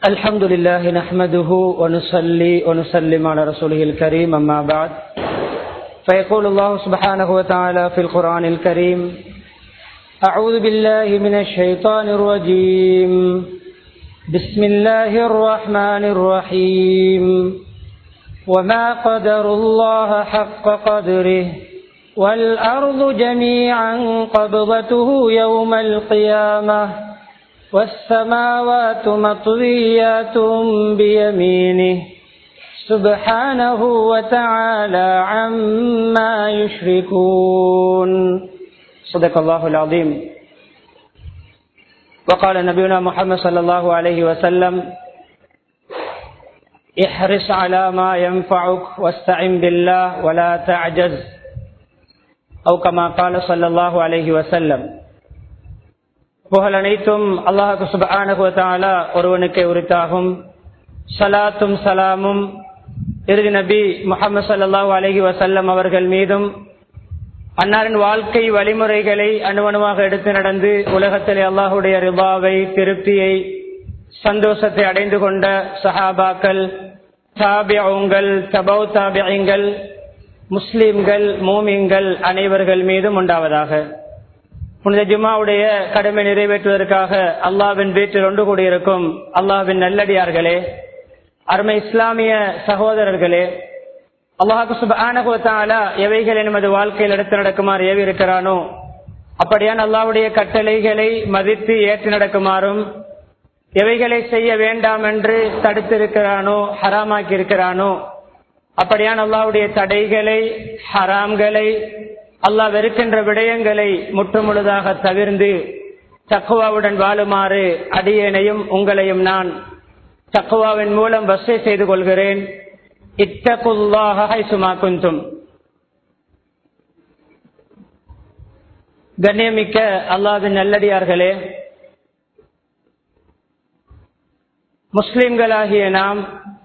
الحمد لله نحمده ونصلي ونسلم على رسوله الكريم أما بعد فيقول الله سبحانه وتعالى في القرآن الكريم أعوذ بالله من الشيطان الرجيم بسم الله الرحمن الرحيم وما قدر الله حق قدره والأرض جميعا قبضته يوم القيامة والسماوات مطويات بيمينه سبحانه وتعالى عما يشركون صدق الله العظيم وقال نبينا محمد صلى الله عليه وسلم احرص على ما ينفعك واستعن بالله ولا تعجز أو كما قال صلى الله عليه وسلم புகழ் அனைத்தும் அல்லாஹு சுபானுவத்தாலா ஒருவனுக்கே உரித்தாகும் சலாத்தும் சலாமும் இறுதி நபி முகமது சல்லாஹூ அலஹி வசல்லம் அவர்கள் மீதும் அன்னாரின் வாழ்க்கை வழிமுறைகளை அணுவணுவாக எடுத்து நடந்து உலகத்திலே அல்லாஹுடைய ரிபாவை திருப்தியை சந்தோஷத்தை அடைந்து கொண்ட சஹாபாக்கள் தாபியங்கள் தபௌ தாபியங்கள் முஸ்லிம்கள் மூமிங்கள் அனைவர்கள் மீதும் உண்டாவதாக புனித ஜுமாவுடைய கடமை நிறைவேற்றுவதற்காக அல்லாவின் வீட்டில் ஒன்று கூடியிருக்கும் அல்லாவின் நல்லடியார்களே அருமை இஸ்லாமிய சகோதரர்களே அல்லாஹு சுபானகுவத்தாலா எவைகள் நமது வாழ்க்கையில் எடுத்து நடக்குமாறு ஏவி இருக்கிறானோ அப்படியான் அல்லாவுடைய கட்டளைகளை மதித்து ஏற்று நடக்குமாறும் எவைகளை செய்ய வேண்டாம் என்று தடுத்திருக்கிறானோ ஹராமாக்கி இருக்கிறானோ அப்படியான் அல்லாவுடைய தடைகளை ஹராம்களை அல்லாஹ் வெறுக்கின்ற விடயங்களை முற்றுமுழுதாக தவிர்ந்து தக்குவாவுடன் வாழுமாறு அடியேனையும் உங்களையும் நான் தக்குவாவின் மூலம் வசை செய்து கொள்கிறேன் இத்தகுல்லாக சுமா குந்தும் கண்ணியமிக்க அல்லாவின் நல்லடியார்களே முஸ்லிம்களாகிய நாம்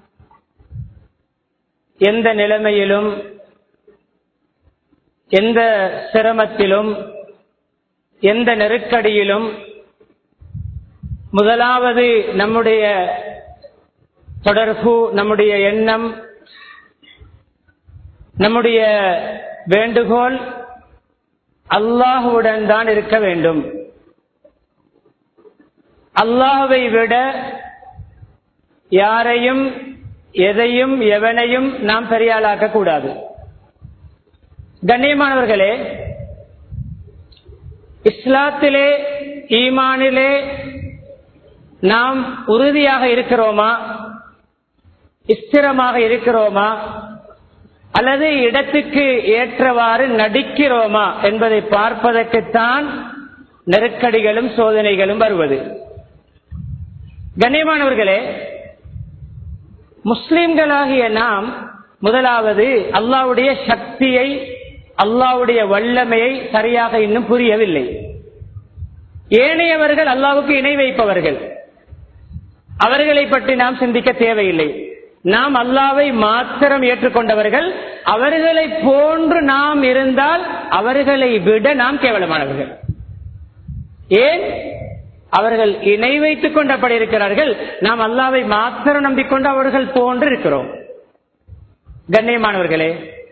எந்த நிலைமையிலும் எந்த சிரமத்திலும் எந்த நெருக்கடியிலும் முதலாவது நம்முடைய தொடர்பு நம்முடைய எண்ணம் நம்முடைய வேண்டுகோள் அல்லாஹுடன் தான் இருக்க வேண்டும் அல்லாஹுவை விட யாரையும் எதையும் எவனையும் நாம் பெரியாளாக்க கூடாது கண்ணியமானவர்களே இஸ்லாத்திலே ஈமானிலே நாம் உறுதியாக இருக்கிறோமா ஸ்திரமாக இருக்கிறோமா அல்லது இடத்துக்கு ஏற்றவாறு நடிக்கிறோமா என்பதை பார்ப்பதற்குத்தான் நெருக்கடிகளும் சோதனைகளும் வருவது கண்ணியமானவர்களே முஸ்லிம்களாகிய நாம் முதலாவது அல்லாவுடைய சக்தியை அல்லாவுடைய வல்லமையை சரியாக இன்னும் புரியவில்லை ஏனையவர்கள் அல்லாவுக்கு இணை வைப்பவர்கள் அவர்களை பற்றி நாம் சிந்திக்க தேவையில்லை நாம் அல்லாவை மாத்திரம் ஏற்றுக்கொண்டவர்கள் அவர்களை போன்று நாம் இருந்தால் அவர்களை விட நாம் கேவலமானவர்கள் ஏன் அவர்கள் இணை வைத்துக் கொண்டபடி இருக்கிறார்கள் நாம் அல்லாவை மாத்திரம் நம்பிக்கொண்டு அவர்கள் போன்று இருக்கிறோம் கண்ணியமானவர்களே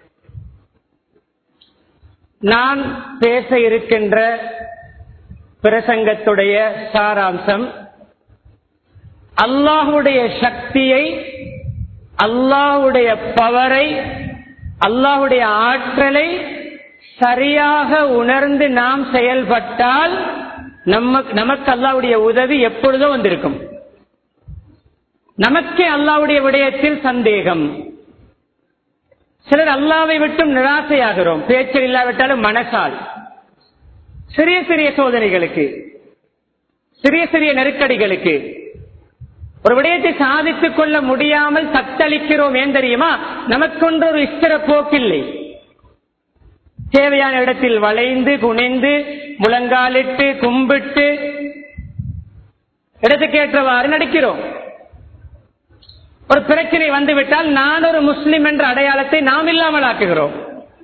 நான் பேச இருக்கின்ற பிரசங்கத்துடைய சாராம்சம் அல்லாஹுடைய சக்தியை அல்லாஹுடைய பவரை அல்லாஹுடைய ஆற்றலை சரியாக உணர்ந்து நாம் செயல்பட்டால் நமக்கு அல்லாவுடைய உதவி எப்பொழுதும் வந்திருக்கும் நமக்கே அல்லாவுடைய விடயத்தில் சந்தேகம் சிலர் அல்லாவை விட்டும் நிராசையாகிறோம் பேச்சில் இல்லாவிட்டாலும் மனசால் சிறிய சிறிய சோதனைகளுக்கு சிறிய சிறிய நெருக்கடிகளுக்கு ஒரு விடயத்தை சாதித்துக் கொள்ள முடியாமல் தத்தளிக்கிறோம் ஏன் தெரியுமா நமக்கொன்று ஒரு இஸ்திர போக்கில்லை தேவையான இடத்தில் வளைந்து குனிந்து முழங்காலிட்டு கும்பிட்டு இடத்துக்கேற்றவாறு நடிக்கிறோம் ஒரு பிரச்சனை வந்துவிட்டால் நான் ஒரு முஸ்லிம் என்ற அடையாளத்தை நாம் இல்லாமல் ஆக்குகிறோம்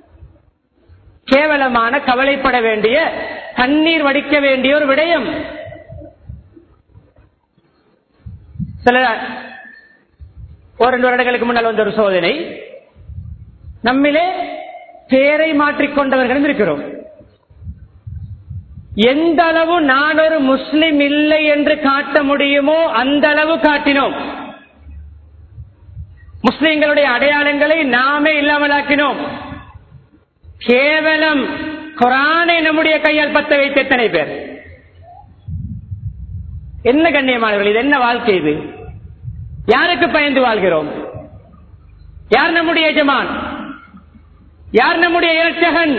கேவலமான கவலைப்பட வேண்டிய கண்ணீர் வடிக்க வேண்டிய ஒரு விடயம் சில ஒரு ரெண்டு வருடங்களுக்கு முன்னால் வந்த ஒரு சோதனை நம்மிலே பேரை மாற்றிக்கொண்டவர்களும் இருக்கிறோம் எந்த அளவு நான் ஒரு முஸ்லிம் இல்லை என்று காட்ட முடியுமோ அந்த அளவு காட்டினோம் முஸ்லிம்களுடைய அடையாளங்களை நாமே இல்லாமலாக்கினோம் கேவலம் குரானை நம்முடைய கையால் பத்த வைத்த எத்தனை பேர் என்ன கண்ணியமானவர்கள் இது என்ன வாழ்க்கை இது யாருக்கு பயந்து வாழ்கிறோம் யார் நம்முடைய எஜமான் யார் நம்முடைய இரட்சகன்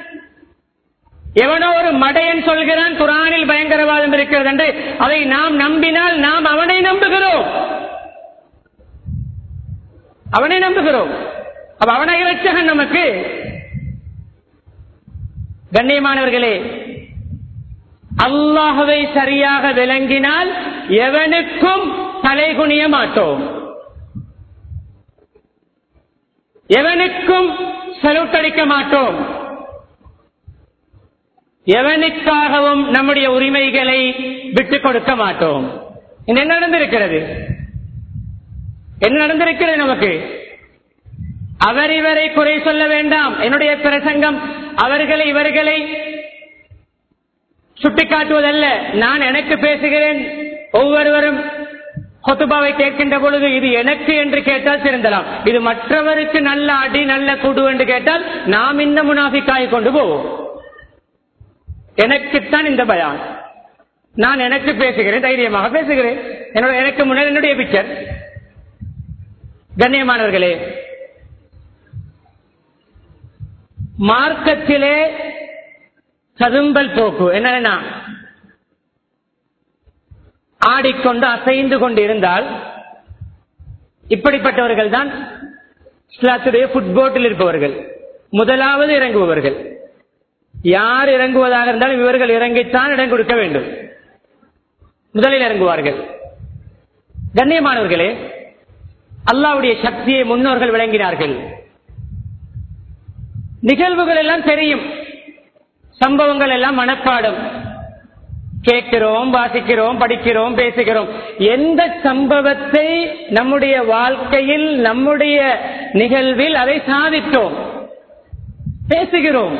எவனோ ஒரு மடையன் சொல்கிறான் குரானில் பயங்கரவாதம் இருக்கிறது என்று அதை நாம் நம்பினால் நாம் அவனை நம்புகிறோம் அவனை நம்புகிறோம் அப்ப அவனை இரட்சகன் நமக்கு கண்ணியமானவர்களே அல்லாஹவை சரியாக விளங்கினால் எவனுக்கும் தலைகுனிய மாட்டோம் எவனுக்கும் செலுத்தடிக்க மாட்டோம் எவனுக்காகவும் நம்முடைய உரிமைகளை விட்டுக் கொடுக்க மாட்டோம் இது என்ன நடந்திருக்கிறது என்ன நடந்திருக்கிறது நமக்கு அவர் இவரை குறை சொல்ல வேண்டாம் என்னுடைய பிரசங்கம் அவர்களை இவர்களை சுட்டிக்காட்டுவதல்ல நான் எனக்கு பேசுகிறேன் ஒவ்வொருவரும் கொத்துபாவை கேட்கின்ற பொழுது இது எனக்கு என்று கேட்டால் திருந்தலாம் இது மற்றவருக்கு நல்ல அடி நல்ல குடு என்று கேட்டால் நாம் இந்த முனாஃபிக்காய் கொண்டு போவோம் எனக்குத்தான் இந்த பயான் நான் எனக்கு பேசுகிறேன் தைரியமாக பேசுகிறேன் என்னோட எனக்கு முன்னால் என்னுடைய பிக்சர் கண்ணியமானவர்களே மார்க்கத்திலே கதும்பல் போக்கு என்னன்னா ஆடிக்கொண்டு அசைந்து கொண்டு இருந்தால் இப்படிப்பட்டவர்கள் தான் இஸ்லாத்துடைய ஃபுட்போட்டில் இருப்பவர்கள் முதலாவது இறங்குபவர்கள் யார் இறங்குவதாக இருந்தாலும் இவர்கள் இறங்கித்தான் இடம் கொடுக்க வேண்டும் முதலில் இறங்குவார்கள் கண்ணியமானவர்களே அல்லாவுடைய சக்தியை முன்னோர்கள் விளங்கினார்கள் நிகழ்வுகள் எல்லாம் தெரியும் சம்பவங்கள் எல்லாம் மனப்பாடம் கேட்கிறோம் வாசிக்கிறோம் படிக்கிறோம் பேசுகிறோம் எந்த சம்பவத்தை நம்முடைய வாழ்க்கையில் நம்முடைய நிகழ்வில் அதை சாதித்தோம் பேசுகிறோம்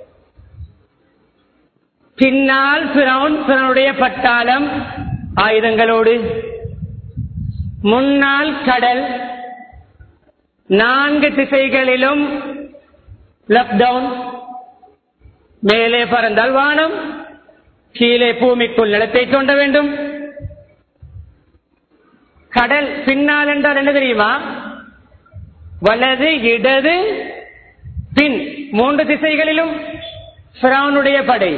பின்னால் பிரவுன் பிறனுடைய பட்டாளம் ஆயுதங்களோடு முன்னால் கடல் நான்கு திசைகளிலும் லாக்டவுன் மேலே பறந்தால் வானம் கீழே பூமிக்குள் நிலத்தை தோண்ட வேண்டும் கடல் பின்னால் என்றால் என்ன தெரியுமா வலது இடது பின் மூன்று திசைகளிலும் பிராவுனுடைய படை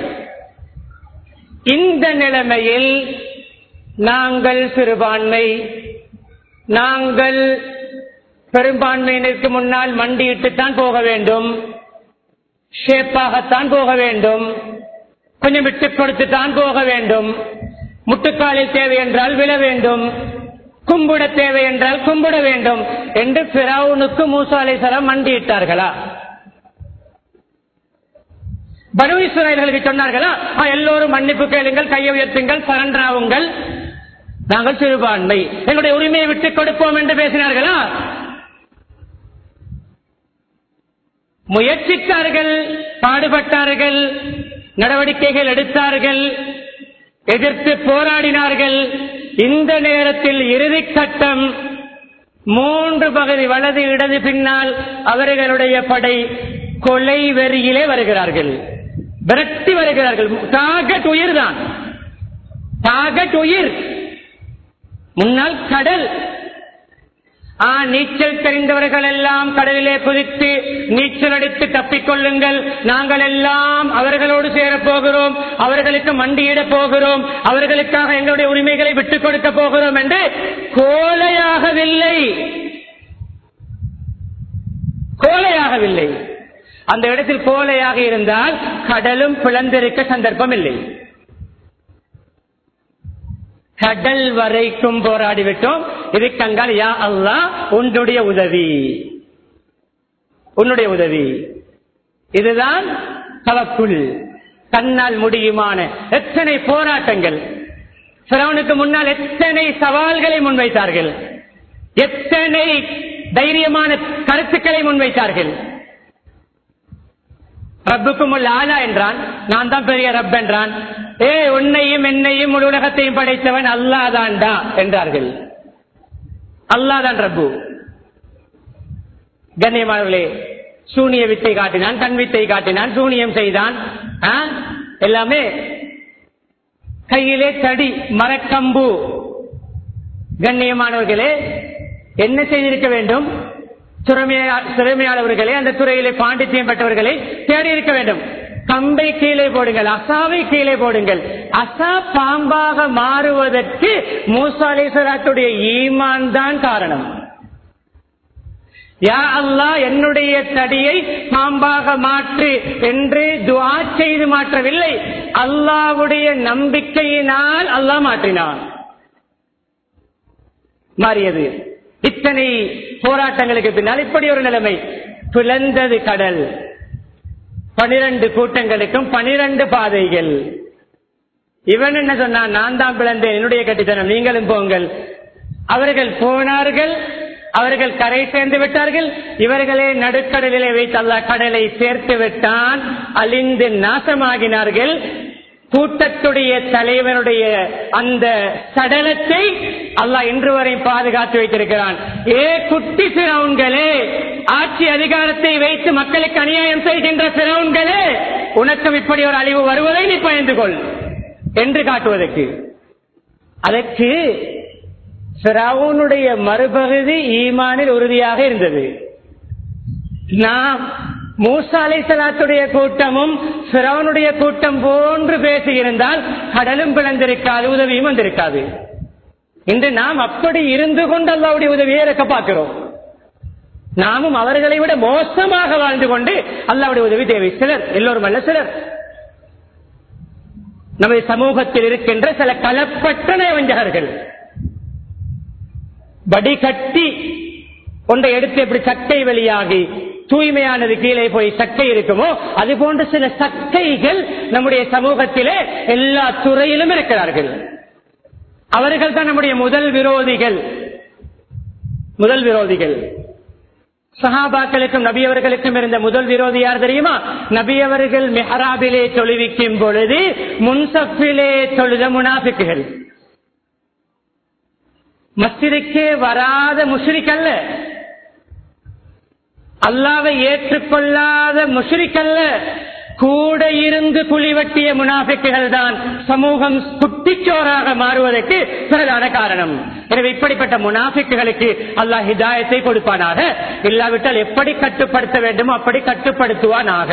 இந்த நிலைமையில் நாங்கள் சிறுபான்மை நாங்கள் பெரும்பான்மையினருக்கு முன்னால் மண்டியிட்டுத்தான் போக வேண்டும் ஷேப்பாகத்தான் போக வேண்டும் கொஞ்சம் விட்டுக் கொடுத்துத்தான் போக வேண்டும் முட்டுக்காலில் தேவை என்றால் விழ வேண்டும் கும்பிட தேவை என்றால் கும்பிட வேண்டும் என்று பிறவுனுக்கு மூசாலேசரம் மண்டியிட்டார்களா பனு இஸ்ராயல்களுக்கு சொன்னார்களா "ஆ, எல்லோரும் மன்னிப்பு கேளுங்கள் கையை உயர்த்துங்கள் சரண்டராவுங்கள் நாங்கள் சிறுபான்மை எங்களுடைய உரிமையை விட்டுக் கொடுப்போம் என்று பேசினார்களா முயற்சித்தார்கள் பாடுபட்டார்கள் நடவடிக்கைகள் எடுத்தார்கள் எதிர்த்து போராடினார்கள் இந்த நேரத்தில் இறுதி கட்டம் மூன்று பகுதி வலது இடது பின்னால் அவர்களுடைய படை கொலை வெறியிலே வருகிறார்கள் விரட்டி வருகிறார்கள் டாகட் உயிர் தான் டாகட் உயிர் முன்னால் கடல் ஆ நீச்சல் தெரிந்தவர்கள் எல்லாம் கடலிலே குதித்து நீச்சல் அடித்து தப்பிக்கொள்ளுங்கள் நாங்கள் எல்லாம் அவர்களோடு சேரப் போகிறோம் அவர்களுக்கு மண்டியிட போகிறோம் அவர்களுக்காக எங்களுடைய உரிமைகளை விட்டுக் கொடுக்க போகிறோம் என்று கோலையாகவில்லை கோலையாகவில்லை அந்த இடத்தில் கோலையாக இருந்தால் கடலும் பிளந்திருக்க சந்தர்ப்பம் இல்லை கடல் வரைக்கும் போராடிவிட்டோம் இதுக்கங்கால் யா அல்லா உன்னுடைய உதவி உன்னுடைய உதவி இதுதான் தவக்குள் தன்னால் முடியுமான எத்தனை போராட்டங்கள் பிறவனுக்கு முன்னால் எத்தனை சவால்களை முன்வைத்தார்கள் எத்தனை தைரியமான கருத்துக்களை முன்வைத்தார்கள் ரப்புக்கும் உள்ள ஆளா என்றான் நான் தான் பெரிய ரப் என்றான் ஏ உன்னையும் என்னையும் முழு உலகத்தையும் படைத்தவன் அல்லாதான்டா என்றார்கள் அல்லாதான் ரப்பு கண்ணியமானவர்களே சூனிய வித்தை காட்டினான் கண் வித்தை காட்டினான் சூனியம் செய்தான் ஆ? எல்லாமே கையிலே தடி மரக்கம்பு கண்ணியமானவர்களே என்ன செய்திருக்க வேண்டும் திறமையா- திறமையாளவர்களே அந்த துறையிலே பாண்டித்யம் பெற்றவர்களை தேடி இருக்க வேண்டும் கம்பை கீழே போடுங்கள் அசாவை கீழே போடுங்கள் அசா பாம்பாக மாறுவதற்கு மூசாலேஸ்வரத்துடைய ஈமான் தான் காரணம் யா அல்லாஹ் என்னுடைய தடியை பாம்பாக மாற்று என்று துஆ செய்து மாற்றவில்லை அல்லாஹ்வுடைய நம்பிக்கையினால் அல்லாஹ் மாற்றினான் மாறியது இத்தனை போராட்டங்களுக்கு பின்னால் இப்படி ஒரு நிலைமை பிளந்தது கடல் பனிரெண்டு கூட்டங்களுக்கும் பனிரெண்டு பாதைகள் இவன் என்ன சொன்னான் நான் தான் பிளந்தேன் என்னுடைய கட்டித்தனம் நீங்களும் போங்கள் அவர்கள் போனார்கள் அவர்கள் கரை சேர்ந்து விட்டார்கள் இவர்களே நடுக்கடலிலே வைத்து அல்லாஹ் கடலை சேர்த்து விட்டான் அழிந்து நாசமாகினார்கள் கூட்டத்துடைய தலைவனுடைய அந்த சடலத்தை அல்லாஹ் இன்று வரை பாதுகாத்து வைத்திருக்கிறான் ஏ குட்டி சிறவுன்களே ஆட்சி அதிகாரத்தை வைத்து மக்களுக்கு அநியாயம் செய்கின்ற சிறவுன்களே உனக்கும் இப்படி ஒரு அழிவு வருவதை நீ பயந்து கொள் என்று காட்டுவதற்கு அதற்கு பிறவுனுடைய மறுபகுதி ஈமானில் உறுதியாக இருந்தது நாம் மூசா அலைசலாத்துடைய கூட்டமும் பிறவனுடைய கூட்டம் போன்று பேசியிருந்தால் கடலும் பிளந்திருக்காது உதவியும் வந்திருக்காது இன்று நாம் அப்படி இருந்து கொண்டு அல்லாவுடைய உதவியை இறக்க பார்க்கிறோம் நாமும் அவர்களை விட மோசமாக வாழ்ந்து கொண்டு அல்லாவுடைய உதவி தேவை சிலர் எல்லோரும் அல்ல சிலர் நமது சமூகத்தில் இருக்கின்ற சில கலப்பற்ற நயவஞ்சகர்கள் வடிகட்டி ஒன்றை எடுத்து எப்படி சக்கை வெளியாகி தூய்மையானது கீழே போய் சக்கை இருக்குமோ அது போன்ற சில சக்கைகள் நம்முடைய சமூகத்திலே எல்லா துறையிலும் இருக்கிறார்கள் அவர்கள் தான் நம்முடைய முதல் விரோதிகள் முதல் விரோதிகள் சஹாபாக்களுக்கும் நபியவர்களுக்கும் இருந்த முதல் விரோதி யார் தெரியுமா நபியவர்கள் மெஹராபிலே தொழுவிக்கும் பொழுது முன்சப்பிலே தொழுத முனாபிக்குகள் மஸ்ஜிதுக்கே வராத முஷ்ரிக் அல்ல அல்லாவை ஏற்றுக்கொள்ளாத முஷ்ரிக் அல்ல கூட இருந்து குழிவட்டிய முனாஃபிக்குகள் தான் சமூகம் குட்டிச்சோராக மாறுவதற்கு பிரதான காரணம் எனவே இப்படிப்பட்ட முனாஃபிக்குகளுக்கு அல்லாஹ் ஹிதாயத்தை கொடுப்பானாக இல்லாவிட்டால் எப்படி கட்டுப்படுத்த வேண்டுமோ அப்படி கட்டுப்படுத்துவானாக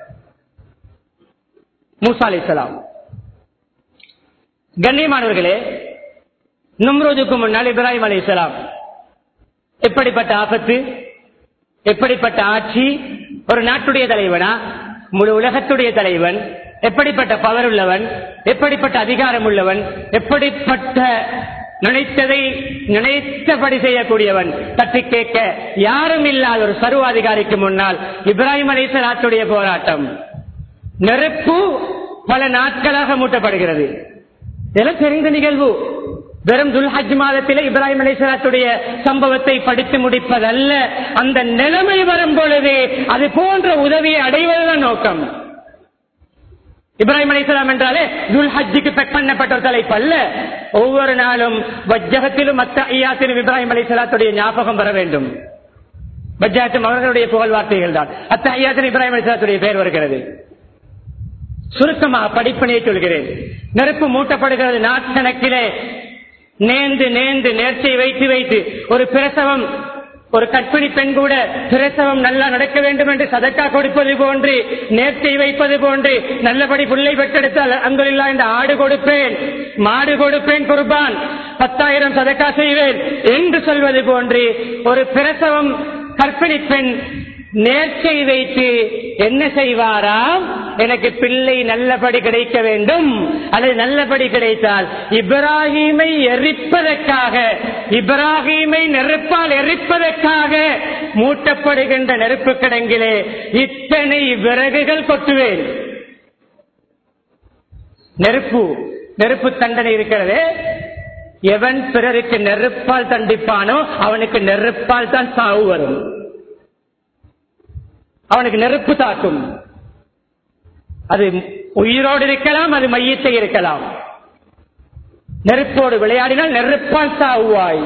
மூசா அலைஹிஸ்ஸலாம் கண்ணியமானவர்களே நும்ரோதுக்கு முன்னால் இப்ராஹிம் அலைஹிஸ்ஸலாம் எப்படிப்பட்ட ஆபத்து எப்படிப்பட்ட ஆட்சி ஒரு நாட்டுடைய தலைவனா முழு உலகத்துடைய தலைவன் எப்படிப்பட்ட பவர் உள்ளவன் எப்படிப்பட்ட அதிகாரம் உள்ளவன் எப்படிப்பட்ட நினைத்ததை நினைத்தபடி செய்யக்கூடியவன் தட்டி கேட்க யாரும் இல்லாத ஒரு சர்வாதிகாரிக்கு முன்னால் இப்ராஹிம் அலிசலாத்துடைய போராட்டம் நெருப்பு பல நாட்களாக மூட்டப்படுகிறது இதெல்லாம் தெரிந்த நிகழ்வு வெறும் துல்ஹஜ் மாதத்திலே இப்ராஹிம் அலிசலாத்துடைய சம்பவத்தை படித்து முடிப்பதல்ல அந்த நிலைமை வரும் பொழுது அது போன்ற உதவியை அடைவதுதான் நோக்கம் இப்ராஹிம் அலிஸ்லாம் என்றாலே துல் ஹஜ்ஜுக்கு பெக் பண்ணப்பட்ட ஒரு தலைப்பு அல்ல ஒவ்வொரு நாளும் வஜ்ஜகத்திலும் மத்த ஐயாத்திலும் இப்ராஹிம் அலிஸ்லாத்துடைய ஞாபகம் வர வேண்டும் வஜ்ஜகத்தும் அவர்களுடைய புகழ் வார்த்தைகள் தான் அத்த ஐயாத்தின் இப்ராஹிம் அலிஸ்லாத்துடைய பெயர் வருகிறது சுருக்கமாக படிப்பினையை சொல்கிறேன் நெருப்பு மூட்டப்படுகிறது நாட்கணக்கிலே நேர்ந்து நேர்ந்து நேர்ச்சை வைத்து வைத்து ஒரு பிரசவம் ஒரு கற்பிணி பெண் கூட பிரசவம் நல்லா நடக்க வேண்டும் என்று சதக்கா கொடுப்பது போன்று நேர்ச்சை வைப்பது போன்று நல்லபடி பிள்ளை பெற்றெடுத்தால் அங்குல்லா இந்த ஆடு கொடுப்பேன் மாடு கொடுப்பேன் குர்பான் பத்தாயிரம் சதக்கா செய்வேன் என்று சொல்வது போன்று ஒரு பிரசவம் கற்பிணி பெண் நேர்ச்சை வைத்து என்ன செய்வாராம் எனக்கு பிள்ளை நல்லபடி கிடைக்க வேண்டும் அல்லது நல்லபடி கிடைத்தால் இப்ராஹீமை எரிப்பதற்காக இப்ராஹீமை நெருப்பால் எரிப்பதற்காக மூட்டப்படுகின்ற நெருப்பு கிடங்கிலே இத்தனை விறகுகள் கொட்டுவேன் நெருப்பு நெருப்பு தண்டனை இருக்கிறது எவன் பிறருக்கு நெருப்பால் தண்டிப்பானோ அவனுக்கு நெருப்பால் தான் சாவு வரும் அவனுக்கு நெருப்பு தாக்கும் அது உயிரோடு இருக்கலாம் அது மையத்தை இருக்கலாம் நெருப்போடு விளையாடினால் நெருப்பால் சாவுவாய்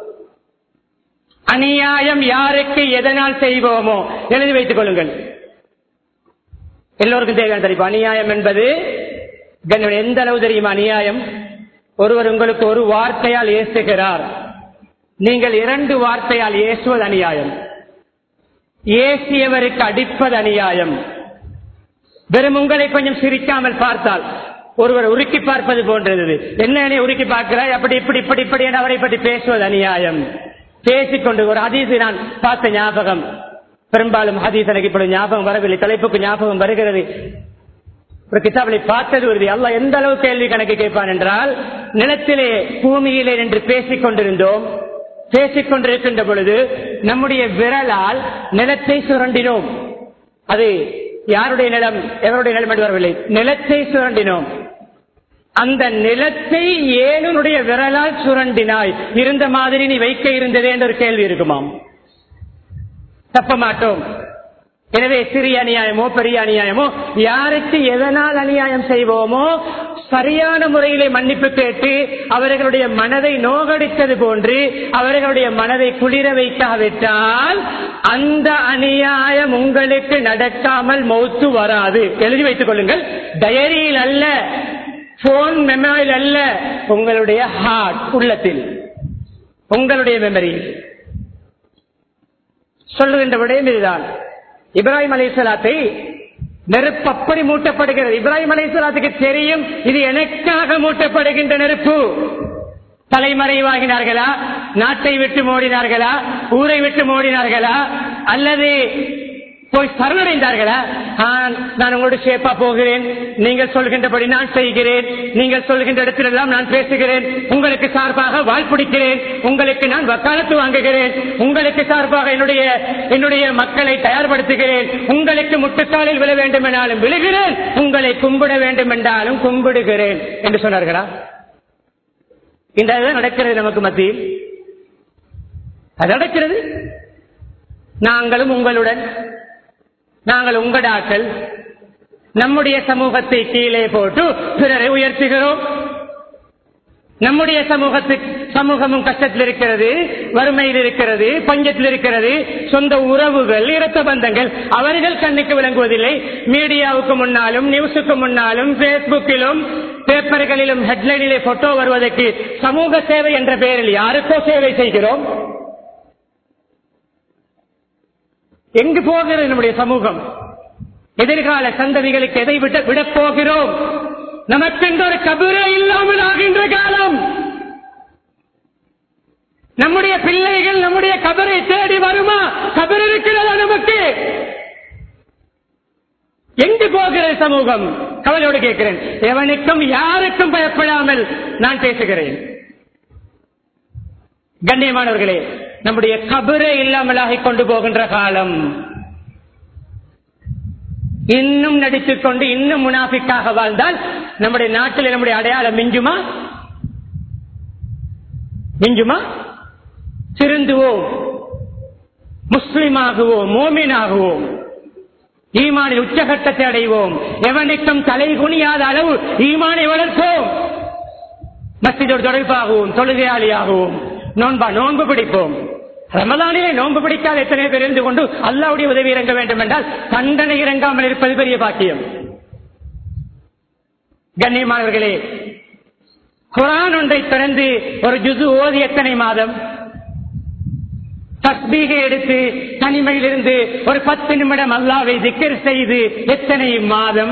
அநியாயம் யாருக்கு எதனால் செய்வோமோ எழுதி வைத்துக் கொள்ளுங்கள் எல்லோருக்கும் தேவையான தெரியும் அநியாயம் என்பது கண்ணியம் எந்த அளவு தெரியுமா அநியாயம் ஒருவர் உங்களுக்கு ஒரு வார்த்தையால் ஏசுகிறார் நீங்கள் இரண்டு வார்த்தையால் ஏசுவது அநியாயம் ஏசியவருக்கு அடிப்பது அநியாயம் வெறும் உங்களை கொஞ்சம் சிரிக்காமல் பார்த்தால் ஒருவர் உருக்கி பார்ப்பது போன்றது என்ன நீ உருக்கி பார்க்கிறாய் அப்படி இப்படி இப்படி இப்படி என்று அவரை பற்றி பேசுவது அநியாயம் பேசிக்கொண்டு ஒரு ஹதீஸ் நான் பார்த்த ஞாபகம் பெரும்பாலும் ஹதீஸ் எனக்கு இப்படி ஞாபகம் வரவில்லை தலைப்புக்கு ஞாபகம் வருகிறது ஒரு கிதாபலை பார்த்தது உறுதி அல்ல எந்த அளவு கேள்வி கணக்கு கேட்பான் என்றால் நிலத்திலே பூமியிலே என்று பேசிக் கொண்டிருந்தோம் பேசிக் கொண்டிருக்கின்ற பொழுது நம்முடைய விரலால் நிலத்தை சுரண்டினோம் அது யாருடைய நிலம் எவருடைய நிலம் என்று வரவில்லை நிலத்தை சுரண்டினோம் அந்த நிலத்தை ஏனுடைய விரலால் சுரண்டினாய் இருந்த மாதிரி நீ வைக்க இருந்ததே என்ற ஒரு கேள்வி இருக்குமாம் தப்ப மாட்டோம் எனவே சிறிய அநியாயமோ பெரிய அநியாயமோ யாருக்கு எதனால் அநியாயம் செய்வோமோ சரியான முறையிலே மன்னிப்பு கேட்டு அவர்களுடைய மனதை நோகடித்தது போன்று அவர்களுடைய மனதை குளிர வைக்காவிட்டால் அந்த அநியாயம் உங்களுக்கு நடக்காமல் மௌத்து வராது எழுதி வைத்துக் கொள்ளுங்கள் டயரியில் அல்ல போன் மெமரியில் அல்ல உங்களுடைய ஹார்ட் உள்ளத்தில் உங்களுடைய மெமரியில் சொல்லுகின்ற விடயம் இதுதான் இப்ராஹிம் அலைசலாத்தை நெருப்பு அப்படி மூட்டப்படுகிறது இப்ராஹிம் அலைசலாத்துக்கு தெரியும் இது எனக்காக மூட்டப்படுகின்ற நெருப்பு தலைமறைவாகினார்களா நாட்டை விட்டு மோடினார்களா ஊரை விட்டு மோடினார்களா அல்லது போய் சரணடைந்தார்களா நான் உங்களோட ஷேப்பா போகிறேன் நீங்கள் சொல்கின்றபடி நான் செய்கிறேன் நீங்கள் சொல்கின்ற இடத்திலெல்லாம் நான் பேசுகிறேன் உங்களுக்கு சார்பாக வாழ் பிடிக்கிறேன் உங்களுக்கு நான் வக்காலத்து வாங்குகிறேன் உங்களுக்கு சார்பாக என்னுடைய என்னுடைய மக்களை தயார்படுத்துகிறேன் உங்களுக்கு முட்டுக்காலில் விழ வேண்டும் என்றாலும் விழுகிறேன் உங்களை கும்பிட வேண்டும் என்றாலும் கும்பிடுகிறேன் என்று சொன்னார்களா இந்த நடக்கிறது நமக்கு மத்தியில் அது நடக்கிறது நாங்களும் உங்களுடன் நாங்கள் உங்கடாக்கள் நம்முடைய சமூகத்தை கீழே போட்டு பிறரை உயர்த்துகிறோம் நம்முடைய சமூகத்துக்கு சமூகமும் கஷ்டத்தில் இருக்கிறது வறுமையில் இருக்கிறது பஞ்சத்தில் இருக்கிறது சொந்த உறவுகள் இரத்த பந்தங்கள் அவர்கள் கண்ணுக்கு விளங்குவதில்லை மீடியாவுக்கு முன்னாலும் நியூஸுக்கு முன்னாலும் பேஸ்புக்கிலும் பேப்பர்களிலும் ஹெட்லைனிலே போட்டோ வருவதற்கு சமூக சேவை என்ற பெயரில் யாருக்கோ சேவை செய்கிறோம் எங்கு போகிறது நம்முடைய சமூகம் எதிர்கால சந்ததிகளுக்கு எதை விட விடப் போகிறோம் நமக்கென்ற ஒரு கபிரே இல்லாமல் ஆகின்ற காலம் நம்முடைய பிள்ளைகள் நம்முடைய கபரை தேடி வருமா கபர் இருக்கிறதா நமக்கு எங்கு போகிறது சமூகம் கவலையோடு கேட்கிறேன் எவனுக்கும் யாருக்கும் பயப்படாமல் நான் பேசுகிறேன் கண்ணியமானவர்களே நம்முடைய கபரே இல்லாமலாகிக் கொண்டு போகின்ற காலம் இன்னும் நடித்துக் கொண்டு இன்னும் முனாஃபிக்காக வாழ்ந்தால் நம்முடைய நாட்டில் நம்முடைய அடையாளம் மிஞ்சுமா மிஞ்சுமா திருந்துவோம் முஸ்லிமாகுவோம் மோமினாகுவோம் ஈமானில் உச்சகட்டத்தை அடைவோம் எவனுக்கும் தலை குனியாத அளவு ஈமானை வளர்ப்போம் மசிதோடு தொடர்பாகவும் தொழுகையாளியாகவும் நோன்பா நோன்பு பிடிப்போம் ரமலானிலே நோன்பு பிடிக்காத எத்தனை பேர் இருந்து கொண்டு அல்லாவுடைய உதவி இறங்க வேண்டும் என்றால் தண்டனை இறங்காமல் இருப்பது பெரிய பாக்கியம் கண்ணியமானவர்களே குரான் ஒன்றை திறந்து ஒரு ஜுசு ஓதி எத்தனை மாதம் தஸ்பீகை எடுத்து தனிமையிலிருந்து ஒரு பத்து நிமிடம் அல்லாவை திக்கர் செய்து எத்தனை மாதம்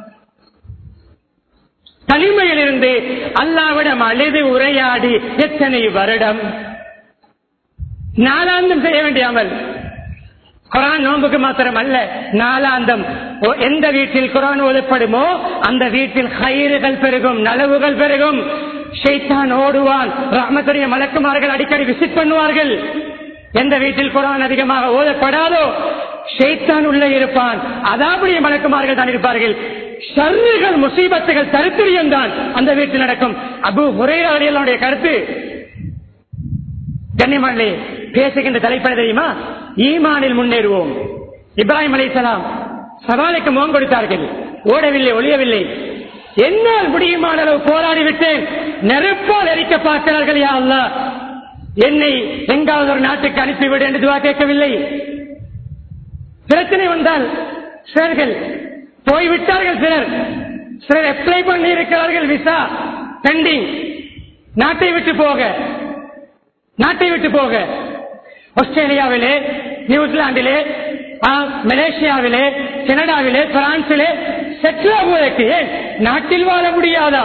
தனிமையிலிருந்து அல்லாவிடம் அழுது உரையாடி எத்தனை வருடம் நாலாந்தம் செய்ய வேண்டியாமல் குரான் நோன்புக்கு மாத்திரம் அல்ல நாலாந்தம் எந்த வீட்டில் குரான் ஓதப்படுமோ அந்த வீட்டில் கயிறுகள் பெருகும் நலவுகள் பெருகும் ஷைத்தான் ஓடுவான் ரஹமத்துடைய மலக்குமார்கள் அடிக்கடி விசிட் பண்ணுவார்கள் எந்த வீட்டில் குரான் அதிகமாக ஓதப்படாதோ ஷைத்தான் உள்ளே இருப்பான் அதாவுடைய மலக்குமார்கள் தான் இருப்பார்கள் ஷர்றுகள் முசீபத்துகள் தரித்திரியம் தான் அந்த வீட்டில் நடக்கும் அபு முறையாளிகளுடைய கருத்து கண்ணியமானே பேசுகின்ற தலைப்பட தெரியுமா ஈமானில் முன்னேறுவோம் இப்ராஹிம் அலைசலாம் சவாலுக்கு முகம் கொடுத்தார்கள் ஓடவில்லை ஒளியவில்லை என்னால் முடியுமான அளவு போராடி விட்டேன் நெருப்பால் எரிக்க பார்க்கிறார்கள் யா அல்லாஹ் என்னை எங்காவது ஒரு நாட்டுக்கு அனுப்பிவிடு என்று துவா கேட்கவில்லை பிரச்சனை வந்தால் சிலர்கள் போய்விட்டார்கள் சிலர் சிலர் அப்ளை பண்ணி இருக்கிறார்கள் விசா பெண்டிங் நாட்டை விட்டு போக நாட்டை விட்டு போக ஆஸ்திரேலியாவிலே நியூசிலாந்திலே ஆ, மலேசியாவிலே கனடாவிலே பிரான்சிலே செட்டில் ஆகுவதற்கு ஏன் நாட்டில் வாழ முடியாதா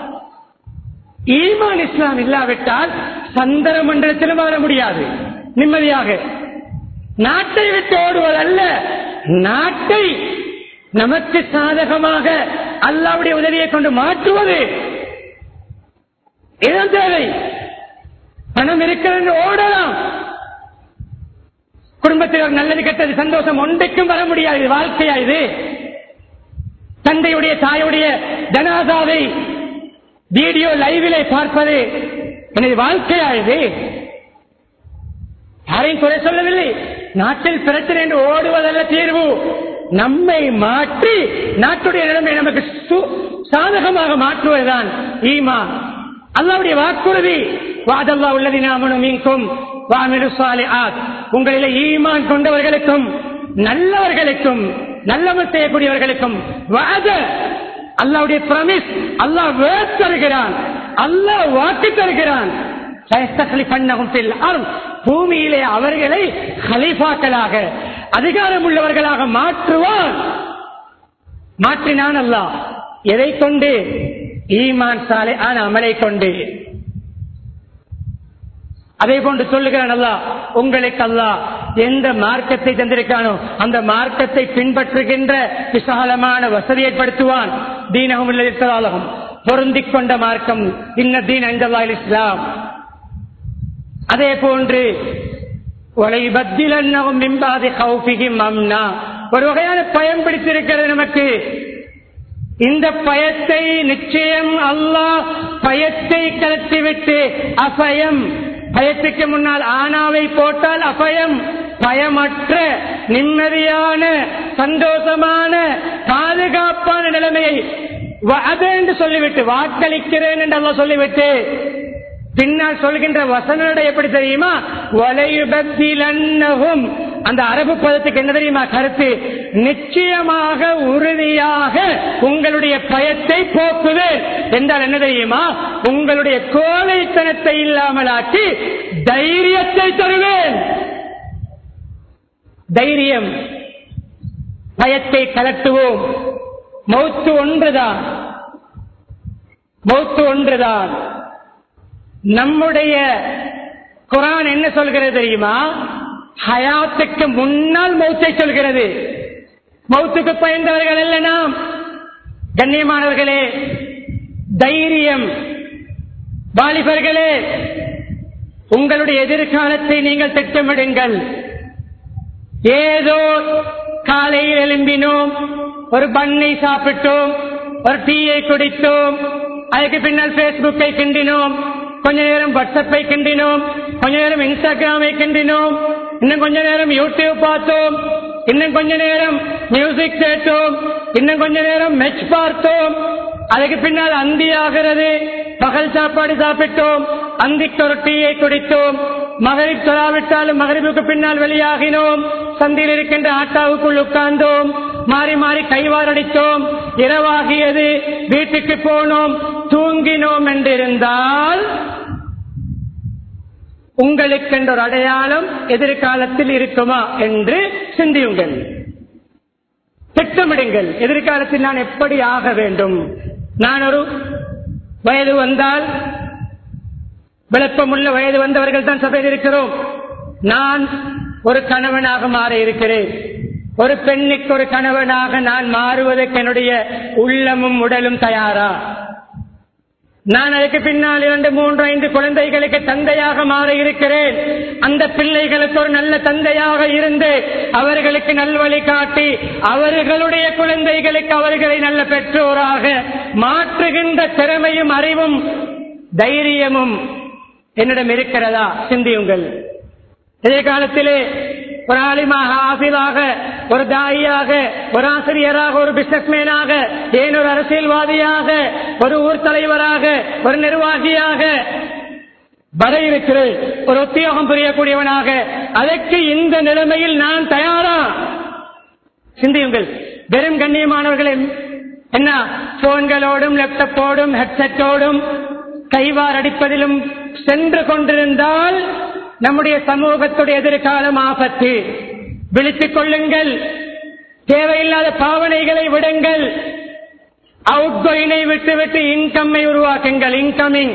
ஈமான் இஸ்லாம் இல்லாவிட்டால் சந்தர மண்டலத்திலும் வாழ முடியாது நிம்மதியாக நாட்டை விட்டு ஓடுவதல்ல நாட்டை நமக்கு சாதகமாக அல்லாவுடைய உதவியை கொண்டு மாற்றுவது இதுதான் தேவை பணம் இருக்கிறது ஓடலாம் குடும்பத்தில் ஒரு நல்லது கெட்டது சந்தோஷம் ஒன்றைக்கும் வர முடியாது இது வாழ்க்கையா இது தந்தையுடைய தாயுடைய ஜனாதாவை வீடியோ லைவிலே பார்ப்பது எனது வாழ்க்கையா இது யாரையும் குறை சொல்லவில்லை நாட்டில் பிரச்சனை என்று ஓடுவதல்ல தீர்வு நம்மை மாற்றி நாட்டுடைய நிலைமை நமக்கு சு- சாதகமாக மாற்றுவதுதான் ஈமா அல்லாவுடைய வாக்குறுதி வாதல்லா உள்ளதி நாமனும் மீன்கும் வாமிரு சாலிஹாத் உங்களிலே ஈமான் கொண்டவர்களுக்கும் நல்லவர்களுக்கும் நல்லவர் செய்யக்கூடியவர்களுக்கும் வாத அல்லாவுடைய பிரமிஸ் அல்லாஹ் வேர் தருகிறான் அல்லாஹ் வாக்கு தருகிறான் சயஸ்தகலிஃபன்னஹும் ஃபில் அர்த். பூமியிலே அவர்களை ஹலீஃபாக்களாக அதிகாரம் உள்ளவர்களாக மாற்றுவான் மாற்றினான் அல்லாஹ் எதை கொண்டு ஈமான் சாலை ஆன அமலை கொண்டு அதே போன்று சொல்லுகிறான் அல்லாஹ் உங்களுக்கு அல்லாஹ் எந்த மார்க்கத்தை தந்திருக்கானோ அந்த மார்க்கத்தை பின்பற்றுகின்ற விசாலமான வசதி ஏற்படுத்துவான் தீனகம் இல்லம் பொருந்திக் கொண்ட மார்க்கம் இன்ன தீன் ஐந்தல்லாஹ் இஸ்லாம் அதே போன்று ஒலைபத்திலன்னகும் மிம்பாதி கௌபிகிம் அம்னா ஒரு வகையான பயம் பிடித்திருக்கிறது நமக்கு இந்த பயத்தை நிச்சயம் அல்லாஹ் பயத்தை கலத்திவிட்டு அபயம் பயத்துக்கு முன்னால் ஆனாவை போட்டால் அபயம் பயமற்ற நிம்மதியான சந்தோஷமான பாதுகாப்பான நிலைமையை அது என்று சொல்லிவிட்டு வாக்களிக்கிறேன் என்று அல்லாஹ் சொல்லிவிட்டு பின்னால் சொல்கின்ற வசனோட எப்படி தெரியுமா வலையுபத்திலன்னகும் அந்த அரபு பதத்துக்கு என்ன தெரியுமா கருத்து நிச்சயமாக உறுதியாக உங்களுடைய பயத்தை போக்குவேன் என்றால் என்ன தெரியுமா உங்களுடைய கோழைத்தனத்தை இல்லாமலாக்கி தைரியத்தை தருவேன் தைரியம் பயத்தை கலட்டுவோம் மௌத்து ஒன்றுதான் மௌத்து ஒன்றுதான் நம்முடைய குரான் என்ன சொல்கிறது தெரியுமா ஹயாத்துக்கு முன்னால் மௌத்தை சொல்கிறது மௌத்துக்கு பயந்தவர்கள் அல்ல நாம் கண்ணியமானவர்களே தைரியம் வாலிபர்களே உங்களுடைய எதிர்காலத்தை நீங்கள் திட்டமிடுங்கள் ஏதோ காலையில் எழும்பினோம் ஒரு பண்ணை சாப்பிட்டோம் ஒரு டீயை குடித்தோம் அதுக்கு பின்னால் பேஸ்புக்கை கிண்டினோம் கொஞ்ச நேரம் வாட்ஸ்அப்பை கிண்டினோம் கொஞ்ச நேரம் இன்ஸ்டாகிராமை கிண்டினோம் இன்னும் கொஞ்ச நேரம் யூடியூப் பார்த்தோம் இன்னும் கொஞ்ச நேரம் மியூசிக் கேட்டோம் இன்னும் கொஞ்ச நேரம் மெச் பார்த்தோம் அதுக்கு பின்னால் அந்தி ஆகிறது பகல் சாப்பாடு சாப்பிட்டோம் அந்திக்கு ஒரு டீயை குடித்தோம் மகரிப் தொழாவிட்டாலும் மகரிபுக்கு பின்னால் வெளியாகினோம் சந்தியில் இருக்கின்ற ஆட்டாவுக்குள் உட்கார்ந்தோம் மாறி மாறி கைவாரடித்தோம் இரவாகியது வீட்டுக்கு போனோம் தூங்கினோம் என்றிருந்தால் உங்களுக்கென்ற ஒரு அடையாளம் எதிர்காலத்தில் இருக்குமா என்று சிந்தியுங்கள் திட்டமிடுங்கள் எதிர்காலத்தில் நான் எப்படி ஆக வேண்டும் நான் ஒரு வயது வந்தால் விளப்பமுள்ள வயது வந்தவர்கள் தான் சபையில் இருக்கிறோம் நான் ஒரு கணவனாக மாற இருக்கிறேன் ஒரு பெண்ணுக்கு ஒரு கணவனாக நான் மாறுவதற்கு என்னுடைய உள்ளமும் உடலும் தயாரா நான் அதுக்கு பின்னால் இரண்டு மூன்று ஐந்து குழந்தைகளுக்கு தந்தையாக மாற இருக்கிறேன் அந்த பிள்ளைகளுக்கு ஒரு நல்ல தந்தையாக இருந்து அவர்களுக்கு நல்வழி காட்டி அவர்களுடைய குழந்தைகளுக்கு அவர்களை நல்ல பெற்றோராக மாற்றுகின்ற திறமையும் அறிவும் தைரியமும் என்னிடம் இருக்கிறதா சிந்தியுங்கள் எதிர்காலத்திலே ஒரு ஆலிமாக ஆசிலாக ஒரு தாயியாக ஒரு ஆசிரியராக ஒரு பிசினஸ்மேனாக ஏன் ஒரு அரசியல்வாதியாக ஒரு ஊர் தலைவராக ஒரு நிர்வாகியாக வர இருக்கிறேன் ஒரு உத்தியோகம் புரியக்கூடியவனாக அதற்கு இந்த நிலைமையில் நான் தயாரா சிந்தியுங்கள் வெறும் கண்ணியமானவர்களே என்ன போன்களோடும் லேப்டாப்போடும் ஹெட்செட்டோடும் கைவார் அடிப்பதிலும் சென்று கொண்டிருந்தால் நம்முடைய சமூகத்துடைய எதிர்காலம் ஆபத்து விழித்துக் கொள்ளுங்கள் தேவையில்லாத பாவனைகளை விடுங்கள் அவுட் கோயினை விட்டு விட்டு இன்கம்மை உருவாக்குங்கள் இன்கமிங்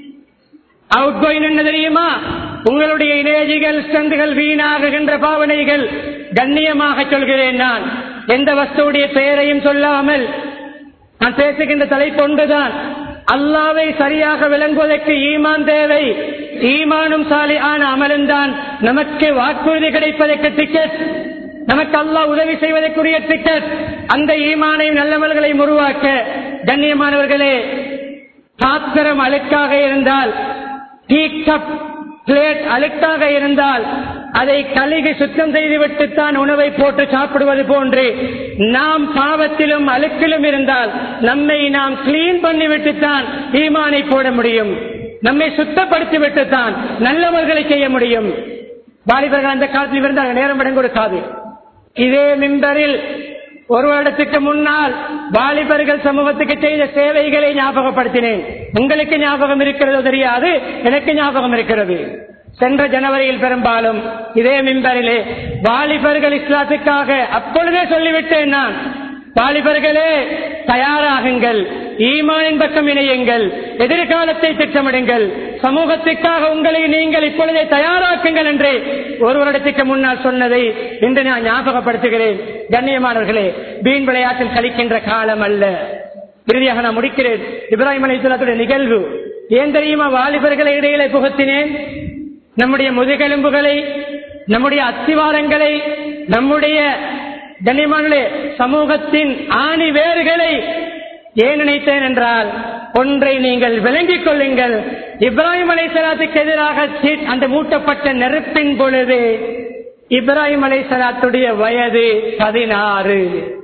அவுட் கோயின் என்ன தெரியுமா உங்களுடைய இலேஜிகள் ஸ்ட்ரெந்துகள் வீணாகுகின்ற பாவனைகள் கண்ணியமாக சொல்கிறேன் நான் எந்த வஸ்துடைய பெயரையும் சொல்லாமல் நான் பேசுகின்ற தலைப்பு ஒன்றுதான் அல்லாவை சரியாக விளங்குவதற்கு ஈமான் தேவை ஈமானும் சாலி ஆன அமலும் தான் நமக்கு வாக்குறுதி கிடைப்பதற்கு டிக்கெட் நமக்கு அல்லாஹ் உதவி செய்வதற்குரிய டிக்கெட் அந்த ஈமானையும் நல்லவர்களையும் உருவாக்க கண்ணியமானவர்களே பாத்திரம் அழுக்காக இருந்தால் டீ கப் பிளேட் அழுக்காக இருந்தால் அதை கழுகி சுத்தம் செய்துவிட்டுத்தான் உணவை போட்டு சாப்பிடுவது போன்று நாம் பாவத்திலும் அழுக்கிலும் இருந்தால் நம்மை நாம் கிளீன் பண்ணிவிட்டுத்தான் ஈமானை போட முடியும் நம்மை சுத்தப்படுத்தி விட்டுத்தான் நல்லவர்களை செய்ய முடியும் வாலிபர்கள் அந்த காலத்தில் இருந்தால் நேரம் இடம் கொடுக்காது இதே மின்பரில் ஒரு வருடத்துக்கு முன்னால் வாலிபர்கள் சமூகத்துக்கு செய்த சேவைகளை ஞாபகப்படுத்தினேன் உங்களுக்கு ஞாபகம் இருக்கிறதோ தெரியாது எனக்கு ஞாபகம் இருக்கிறது சென்ற ஜனவரியில் பெரும்பாலும் இதே மின்பரிலே வாலிபர்கள் இஸ்லாத்துக்காக அப்பொழுதே சொல்லிவிட்டேன் நான் வாலிபர்களே தயாராகுங்கள் ஈமானின் பக்கம் இணையுங்கள் எதிர்காலத்தை திட்டமிடுங்கள் சமூகத்திற்காக உங்களை நீங்கள் இப்பொழுதே தயாராக்குங்கள் என்று ஒரு வருடத்துக்கு முன்னால் சொன்னதை இன்று நான் ஞாபகப்படுத்துகிறேன் கண்ணியமானவர்களே வீண் விளையாட்டில் கழிக்கின்ற காலம் அல்ல இறுதியாக நான் முடிக்கிறேன் இப்ராஹிம் அலிசுல்லாத்துடைய நிகழ்வு ஏன் தெரியுமா வாலிபர்களை இடையிலே புகுத்தினேன் நம்முடைய முதுகெலும்புகளை நம்முடைய அத்திவாரங்களை நம்முடைய கண்ணியமானே சமூகத்தின் ஆணி வேர்களை ஏன் நினைத்தேன் என்றால் ஒன்றை நீங்கள் விளங்கிக் கொள்ளுங்கள் இப்ராஹிம் அலைசலாத்துக்கு எதிராக சீட் அந்த மூட்டப்பட்ட நெருப்பின் பொழுது இப்ராஹிம் அலைசலாத்துடைய வயது பதினாறு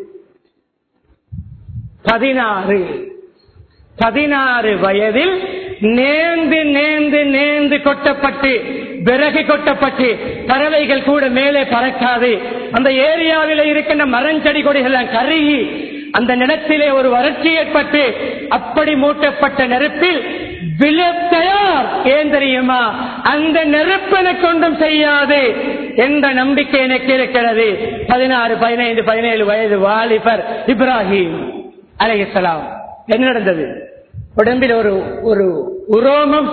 பதினாறு பதினாறு வயதில் நேர்ந்து நேர்ந்து நேர்ந்து கொட்டப்பட்டு விறகு கொட்டப்பட்டு பறவைகள் கூட மேலே பறக்காது அந்த ஏரியாவில் இருக்கின்ற மரஞ்செடி கொடிகள் கருகி அந்த நிலத்திலே ஒரு வறட்சி ஏற்பட்டு அப்படி மூட்டப்பட்ட நெருப்பில் விழத்தயார் ஏன் தெரியுமா அந்த நெருப்பென கொண்டும் செய்யாது என்ற நம்பிக்கை எனக்கு இருக்கிறது பதினாறு பதினைந்து பதினேழு வயது வாலிபர் இப்ராஹிம் அலைஹிஸ்ஸலாம் என்ன நடந்தது உடம்பில் ஒரு ஒரு உரோமம்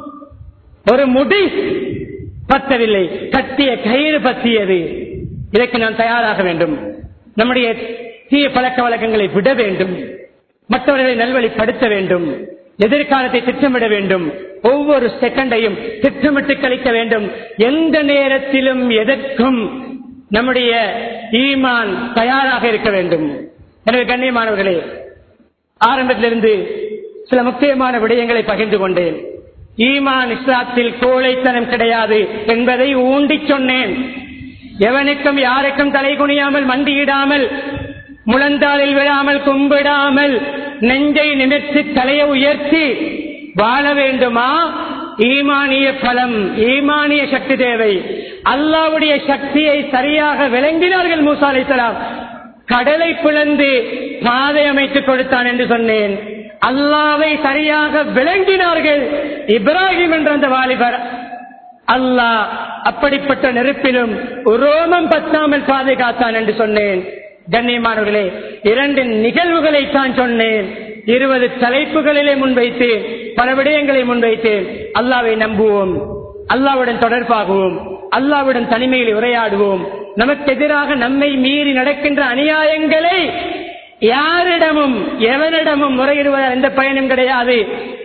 ஒரு முடி பத்தவில்லை கட்டிய கயிறு பத்தியது இதற்கு நான் தயாராக வேண்டும் நம்முடைய தீய பழக்க வழக்கங்களை விட வேண்டும் மற்றவர்களை நல்வழிப்படுத்த வேண்டும் எதிர்காலத்தை திட்டமிட வேண்டும் ஒவ்வொரு செகண்டையும் திட்டமிட்டு கழிக்க வேண்டும் எந்த நேரத்திலும் எதற்கும் நம்முடைய ஈமான் தயாராக இருக்க வேண்டும் எனவே கண்ணியமானவர்களே ஆரம்பத்திலிருந்து சில முக்கியமான விடயங்களை பகிர்ந்து கொண்டேன் ஈமான் இஸ்லாத்தில் கோழைத்தனம் கிடையாது என்பதை ஊண்டி சொன்னேன் எவனுக்கும் யாருக்கும் தலை குனியாமல் மண்டியிடாமல் முழந்தாளில் விழாமல் கும்பிடாமல் நெஞ்சை நிமிர்த்தி தலையை உயர்த்தி வாழ வேண்டுமா ஈமானிய பலம் ஈமானிய சக்தி தேவை அல்லாவுடைய சக்தியை சரியாக விளங்கினார்கள் மூசா அலைசலாம் கடலை பிளந்து பாதை அமைத்துக் கொடுத்தான் என்று சொன்னேன் அல்லாவை சரியாக விளங்கினார்கள் இப்ராஹிம் என்ற அந்த வாலிபர் அல்லாஹ் அப்படிப்பட்ட நெருப்பிலும் ரோமம் பத்தாமல் பாதுகாத்தான் என்று சொன்னேன் கண்ணியமானவர்களே இரண்டு நிகழ்வுகளை தான் சொன்னேன் இருபது தலைப்புகளிலே முன்வைத்தேன் பல விடயங்களை முன்வைத்தேன் அல்லாவை நம்புவோம் அல்லாவுடன் தொடர்பாகுவோம் அல்லாவுடன் தனிமையில் உரையாடுவோம் நமக்கு எதிராக நம்மை மீறி நடக்கின்ற அநியாயங்களை யாரிடமும் எவனிடமும் முறையிடுவதால் எந்த பயனும் கிடையாது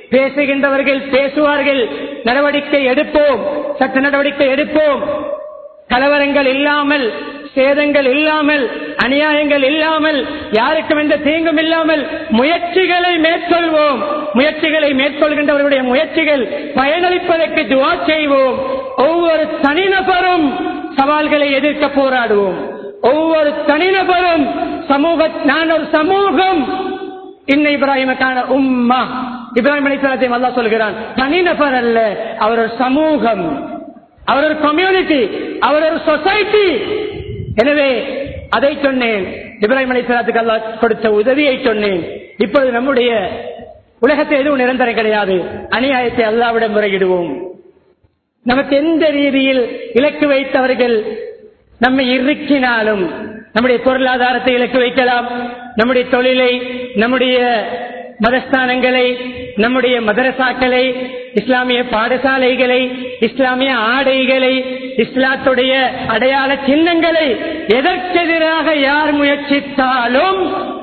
பேசுகின்றவர்கள் பேசுவார்கள் நடவடிக்கை எடுப்போம் சட்ட நடவடிக்கை எடுப்போம் கலவரங்கள் இல்லாமல் சேதங்கள் இல்லாமல் அநியாயங்கள் இல்லாமல் யாருக்கும் எந்த தீங்கும் இல்லாமல் முயற்சிகளை மேற்கொள்வோம் முயற்சிகளை மேற்கொள்கின்றவர்களுடைய முயற்சிகள் பயனளிப்பதற்கு துவா செய்வோம் ஒவ்வொரு தனிநபரும் சவால்களை எதிர்க்க போராடுவோம் ஒவ்வொரு தனிநபரும் சமூக நான் ஒரு சமூகம் இன்ன இப்ராஹிமுக்கான உம்மா இப்ராஹிம் அலிசலத்தையும் அல்லா சொல்கிறான் தனிநபர் அல்ல அவர் ஒரு சமூகம் அவர் ஒரு கம்யூனிட்டி அவர் ஒரு சொசைட்டி எனவே அதை சொன்னேன் இப்ராஹிம் அலிசலாத்துக்கு அல்லா கொடுத்த உதவியை சொன்னேன் இப்பொழுது நம்முடைய உலகத்தில் எதுவும் நிரந்தரம் கிடையாது அநியாயத்தை அல்லாவிடம் முறையிடுவோம் நமக்கு எந்த ரீதியில் இலக்கு வைத்தவர்கள் நம்மை இறுக்கினாலும் நம்முடைய பொருளாதாரத்தை இலக்கு வைக்கலாம் நம்முடைய தொழிலை நம்முடைய மதஸ்தானங்களை நம்முடைய மதரசாக்களை இஸ்லாமிய பாடசாலைகளை இஸ்லாமிய ஆடைகளை இஸ்லாத்துடைய அடையாள சின்னங்களை எதற்கெதிராக யார் முயற்சித்தாலும்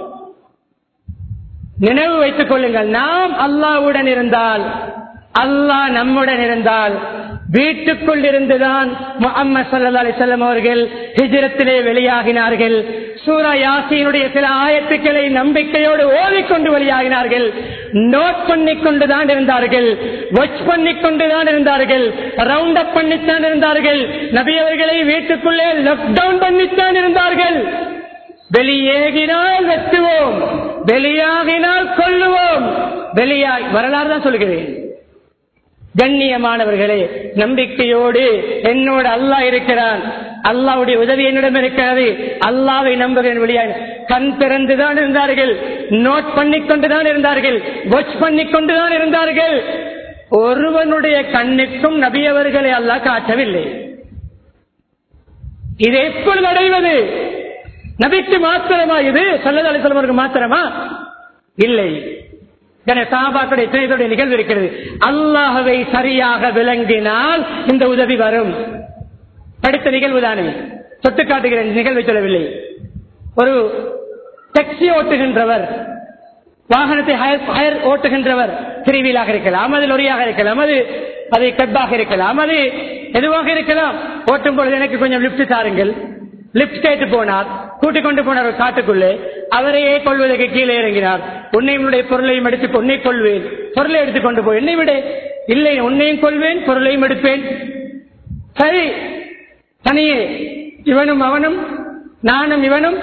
நினைவு வைத்துக் கொள்ளுங்கள் நாம் அல்லாவுடன் இருந்தால் அல்லாஹ் நம்முடன் இருந்தால் வீட்டுக்குள் இருந்துதான் முகமது சல்லா அலிசல்லம் அவர்கள் ஹிஜரத்திலே வெளியாகினார்கள் சூரா யாசியினுடைய சில ஆயத்துக்களை நம்பிக்கையோடு ஓதிக்கொண்டு வெளியாகினார்கள் நோட் பண்ணி கொண்டுதான் இருந்தார்கள் வாட்ச் பண்ணி கொண்டுதான் இருந்தார்கள் ரவுண்ட் அப் பண்ணித்தான் இருந்தார்கள் நபியவர்களை வீட்டுக்குள்ளே லாக்டவுன் பண்ணித்தான் இருந்தார்கள் வெளியேகினால் வெட்டுவோம் வெளியாகினால் கொல்லுவோம் வெளியாகி வரலாறு தான் சொல்கிறேன் கண்ணியமானவர்களே நம்பிக்கையோடு என்னோடு அல்லாஹ் இருக்கிறான் அல்லாவுடைய உதவி என்னிடம் இருக்கிறது அல்லாவை நம்புகிறேன் வெளியாக கண் திறந்துதான் இருந்தார்கள் நோட் பண்ணி கொண்டுதான் இருந்தார்கள் வாட்ச் பண்ணி கொண்டுதான் இருந்தார்கள் ஒருவனுடைய கண்ணுக்கும் நபியவர்களை அல்லாஹ் காட்டவில்லை இது எப்பொழுது அடைவது நபிக்கு மாத்திரமா இது சொல்லது அலிசலமருக்கு மாத்திரமா இல்லை சாபாக்களுடைய துணையுடைய நிகழ்வு இருக்கிறது அல்லாஹவை சரியாக விளங்கினால் இந்த உதவி வரும் படித்த நிகழ்வு தானே தொட்டு காட்டுகிறேன் நிகழ்வை சொல்லவில்லை ஒரு டாக்ஸி ஓட்டுகின்றவர் வாகனத்தை ஹயர் ஓட்டுகின்றவர் திருவிழாக இருக்கலாம் அது லொரியாக இருக்கலாம் அது அது கெப்பாக இருக்கலாம் அது எதுவாக இருக்கலாம் ஓட்டும் பொழுது எனக்கு கொஞ்சம் லிப்ட் தாருங்கள் லிப்ட் கேட்டு போனார் கூட்டிக் கொண்டு போனார் ஒரு காட்டுக்குள்ளே அவரையே கொள்வதற்கு கீழே இறங்கினார் உன்னையுடைய பொருளையும் எடுத்து உன்னை கொள்வேன் பொருளை எடுத்துக் கொண்டு போய் என்னை விட இல்லை உன்னையும் கொள்வேன் பொருளையும் எடுப்பேன் சரி தனியே இவனும் அவனும் நானும் இவனும்